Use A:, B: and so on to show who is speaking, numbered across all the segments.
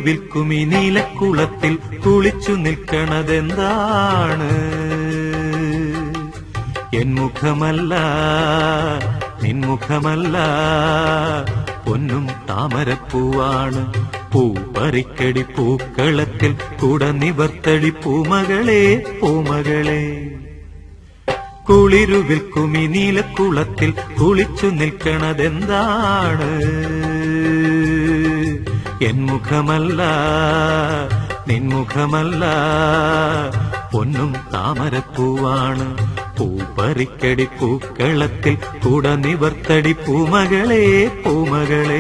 A: വിൽക്കും ഈ നീലക്കുളത്തിൽ കുളിച്ചു നിൽക്കണതെന്താണ് എൻ മുഖമല്ല നിൻമുഖമല്ല പൊന്നും താമരപ്പൂവാണ് പൂപ്പറിക്കടി പൂക്കളത്തിൽ കുട നിവർത്തടി പൂമകളെ പൂമകളെ കുളിരുവിൽ കുമി നീലക്കുളത്തിൽ കുളിച്ചു നിൽക്കണതെന്താണ് എൻ മുഖമല്ല നിൻമുഖമല്ല പൊന്നും താമരപ്പൂവാണ് പൂപ്പറിക്കടി പൂക്കളത്തിൽ കുട നിവർത്തടി പൂമകളെ പൂമകളെ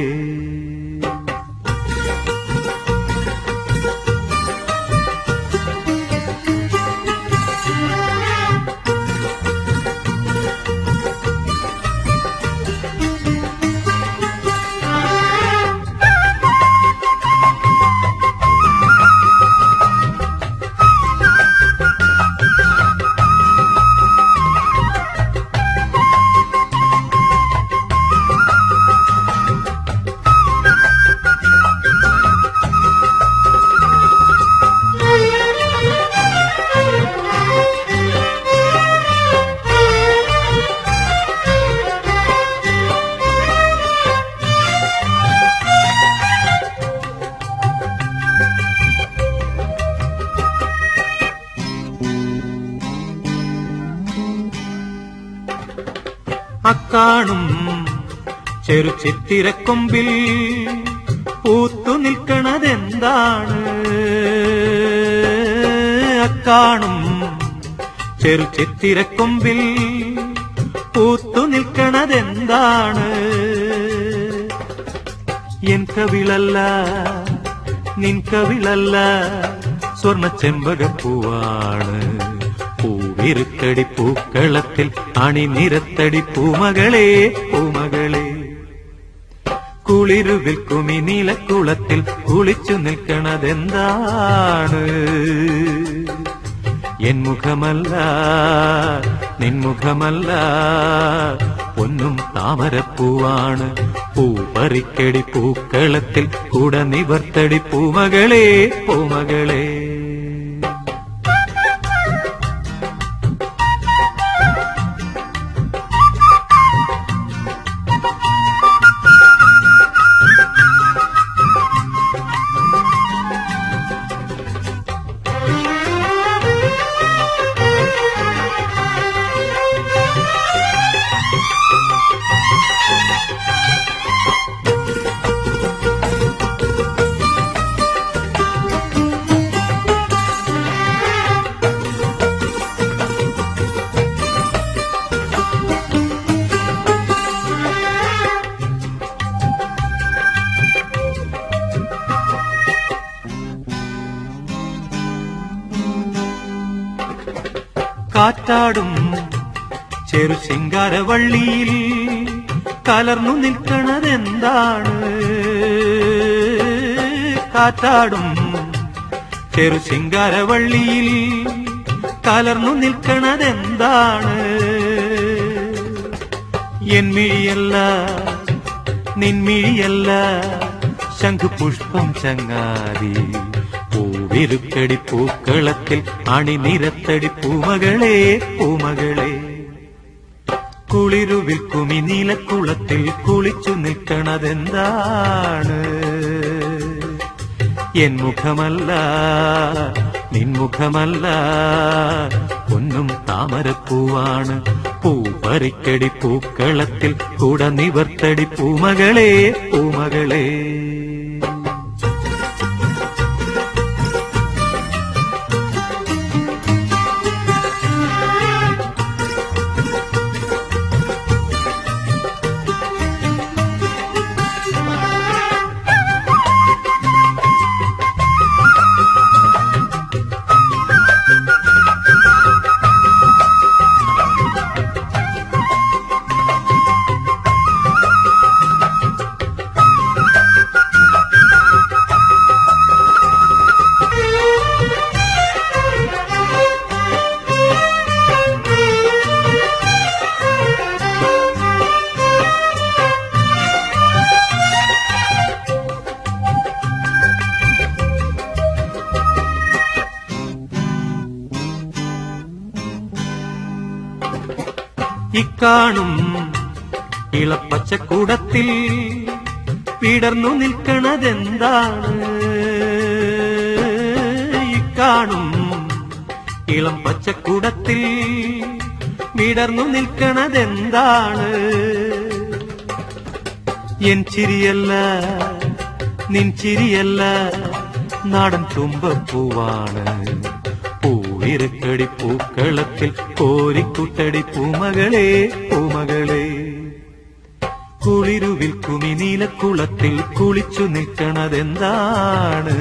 A: അക്കാണും ചെറു ചിത്തിരക്കൊമ്പിൽ പൂത്തു നിൽക്കണതെന്താണ് അക്കാണും ചെറു ചിത്തിരക്കൊമ്പിൽ പൂത്തു നിൽക്കണതെന്താണ് എൻ കവിളല്ല നിൻ കവിളല്ല സ്വർണ്ണ ചെമ്പകപ്പൂവാണ് പൂവിരുത്തടി പൂക്കളത്തിൽ അണിനിരത്തടി പൂമകളെ പൂമകളെ കുളിരുവിൽ കുമി നീലക്കുളത്തിൽ കുളിച്ചു നിൽക്കണതെന്താണ് എൻ മുഖമല്ല നിൻമുഖമല്ല പൊന്നും താമരപ്പൂവാണ് പൂപ്പറിക്കടി പൂക്കളത്തിൽ കുട നിവർത്തടി പൂമകളെ പൂമകളെ കാറ്റാടും ചെറു ശിങ്കാരവള്ളിയിൽ കലർന്നു നിൽക്കണതെന്താണ് കാറ്റാടും ചെറു ശിങ്കാരവള്ളിയിൽ കലർന്നു നിൽക്കണതെന്താണ് എൻ മിഴിയല്ല നിൻമിഴിയല്ല ശംഖുപുഷ്പം ചങ്ങാതി പൂവിരുക്കടി പൂക്കളത്തിൽ അണിനിരത്തടി പൂമകളെ പൂമകളെ കുളിരുവിൽ കുമി നീലക്കുളത്തിൽ കുളിച്ചു നിൽക്കണതെന്താണ് എൻ മുഖമല്ല നിൻമുഖമല്ല പൊന്നും താമരപ്പൂവാണ് പൂപ്പറിക്കടി പൂക്കളത്തിൽ കുട നിവർത്തടി പൂമകളെ പൂമകളെ ഇക്കാണും ഇളപ്പച്ചക്കൂടത്തിൽ വിടർന്നു നിൽക്കണതെന്താണ് ഇക്കാണും ഇളം പച്ചക്കൂടത്തിൽ വിടർന്നു നിൽക്കണതെന്താണ് എൻ ചിരിയല്ല നിൻ ചിരിയല്ല നാടൻ തുമ്പപ്പൂവാണ് പൂവിരക്കടി പൂക്കളത്തിൽ കോരിക്കുട്ടടി പൂമകളെ പൂമകളെ കുളിരുവിൽ കുമി നീലക്കുളത്തിൽ കുളിച്ചു നിൽക്കണതെന്താണ്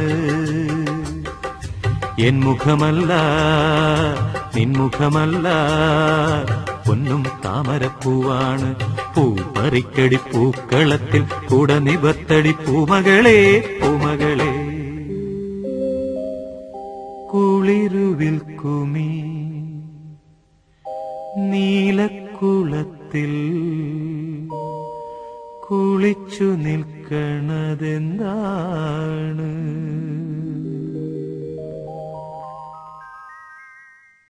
A: എൻ മുഖമല്ല നിൻമുഖമല്ല പൊന്നും താമരപ്പൂവാണ് പൂപ്പറിക്കടി പൂക്കളത്തിൽ കുട നിവർത്തടി പൂമകളെ പൂമകളെ കുളിരുവിൽ കുമി നീലക്കുളത്തിൽ കുളിച്ചു നിൽക്കണതെന്താണ്